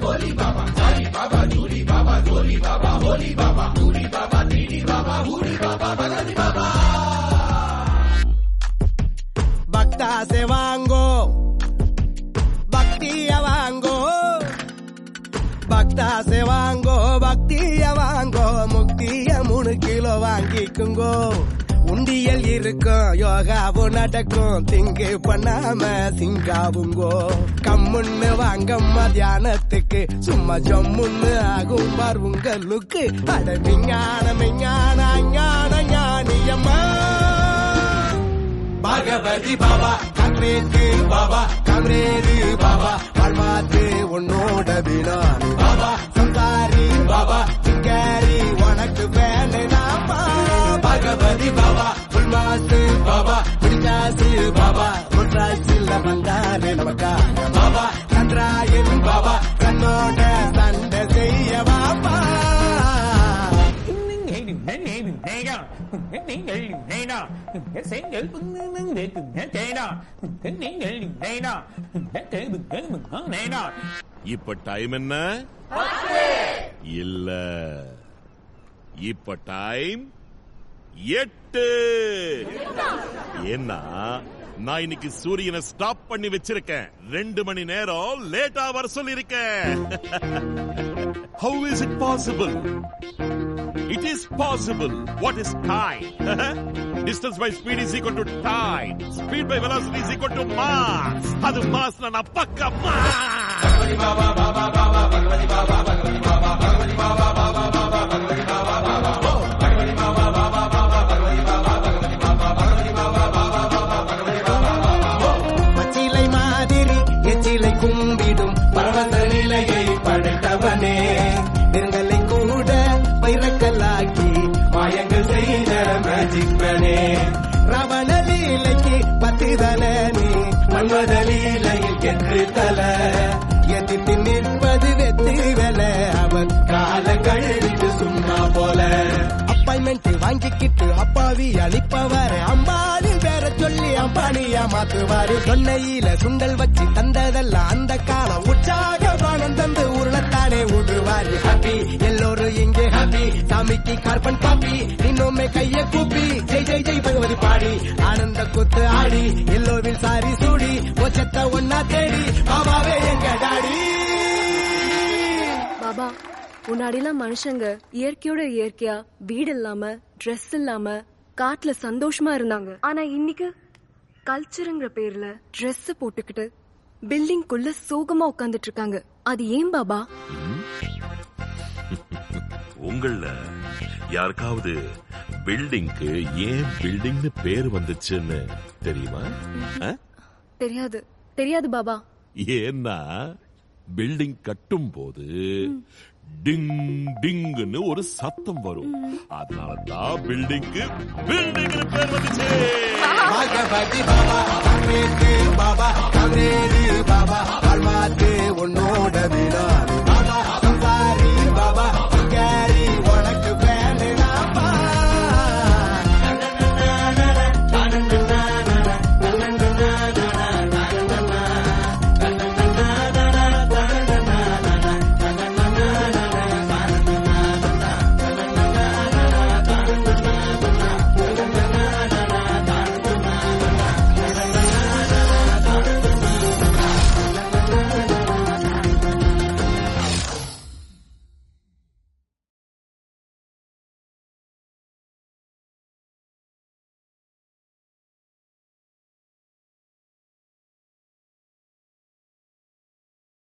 பக்தா से வாங்கோ பக்திய வாங்கோ பக்தா से வாங்கோ பக்திய வாங்கோ முக்திய மூணு கிலோ வாங்கிக்குங்கோ உண்டியல் இருக்கும் யோகாவும் நடக்கும் திங்கு பண்ணாம சிங்காவுங்கோ கம்முன்னு வாங்க மத்தியானத்துக்கு சும்மா ஜம்முன்னு ஆகும் பார் உங்க லுக்கு அட விஞ்ஞான விஞ்ஞான ஞான ஞானியம்மா பகவதி பாபா காங்கிரேக்கு பாபா காங்கிரேது பாபா வாழ்வாத்து உன்னோட பினாமி பாபா சம்சாரி பாபா சிங்காரி உனக்கு வேலைதாப்பா பகவதி பாபா புல்மாசு பாபா புடிகாசு பாபா முட்ராசில வந்தாரு நமக்காக பாபா சந்திராயன் பாபா தன்னோட சண்டை செய்ய பாப்பா இப்ப டைம் என்ன இல்ல இப்ப டைம் எட்டு ஏன்னா நான் இன்னைக்கு சூரியனை ஸ்டாப் பண்ணி வச்சிருக்கேன் ரெண்டு மணி நேரம் லேட்டா வர சொல்லிருக்கேன் how is it possible it is possible what is time distance by speed is equal to time speed by velocity is equal to mass அது மாஸ் நான் பக்க மாஸ் பச்சிலை மாதிரி எச்சிலை கும்பிடும் பரவச நிலையை படைத்தவனே நெருங்கலை கூட வைரக்கல்லாக்கி மாயங்கள் செய்த மேஜிக் மேனே ரவண லீலைக்கு பத்து தல நீ மன்மத லீலையில் கென்று தல எதிர்த்து நிற்பது வெற்றி வேல அவன் கால கழுவிட்டு சும்மா போல அப்பாயின்மெண்ட் வாங்கிக்கிட்டு அப்பாவி அழிப்பவர் அம்பாவி வேற சொல்லி அம்பானியா மாத்துவாரு சொன்னையில சுண்டல் வச்சு தந்ததெல்லாம் அந்த காலம் உற்சாக பானம் தந்து உருளத்தானே விடுவாரு ஹாப்பி எல்லோரும் இங்கே ஹாப்பி சாமிக்கு கார்பன் காப்பி இன்னுமே கைய கூப்பி ஜெய் ஜெய் ஜெய் பகவதி பாடி ஆனந்த குத்து ஆடி எல்லோவில் சாரி சூடி ஒச்சத்த ஒன்னா தேடி பாபாவே எங்க டாடி பாபா முன்னாடிலாம் மனுஷங்க இயற்கையோட இயற்கையா வீடு இல்லாம Dress இல்லாம காட்டுல சந்தோஷமா இருந்தாங்க ஆனா இன்னைக்கு கல்ச்சருங்கிற பேர்ல Dress போட்டுக்கிட்டு பில்டிங்குள்ள சோகமா உட்கார்ந்துட்டு இருக்காங்க அது ஏன் பாபா உங்கள யாருக்காவது பில்டிங்க்கு ஏன் பில்டிங்னு பேர் வந்துச்சுன்னு தெரியுமா ஆ? தெரியாது தெரியாது பாபா ஏன்னா பில்டிங் கட்டும் போது டிங் டிங்னு ஒரு சத்தம் வரும் அதனால தான் பில்டிங்க்கு பில்டிங் பேர் வந்துச்சு பகவதி பாபா காங்கிரேது பாபா காங்கிரேது பாபா